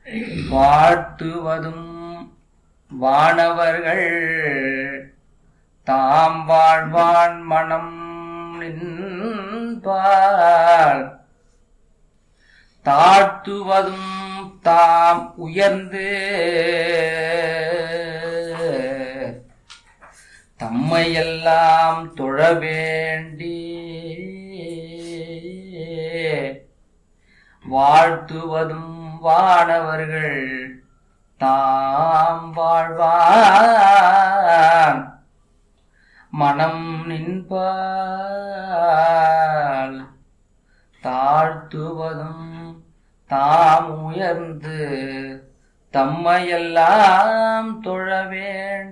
வாழ்த்துவதும் வானவர்கள் தாம் வாழ்வான் மனம் நின்பார் தாழ்த்துவதும் தாம் உயர்ந்து தம்மையெல்லாம் தொழ வேண்டி வாழ்த்துவதும் வானவர்கள் தாம் வாழ்வான் மனம் நின்பால் தாழ்த்துவதும் தாம் உயர்ந்து தம்மையெல்லாம் தொழ வேண்டும்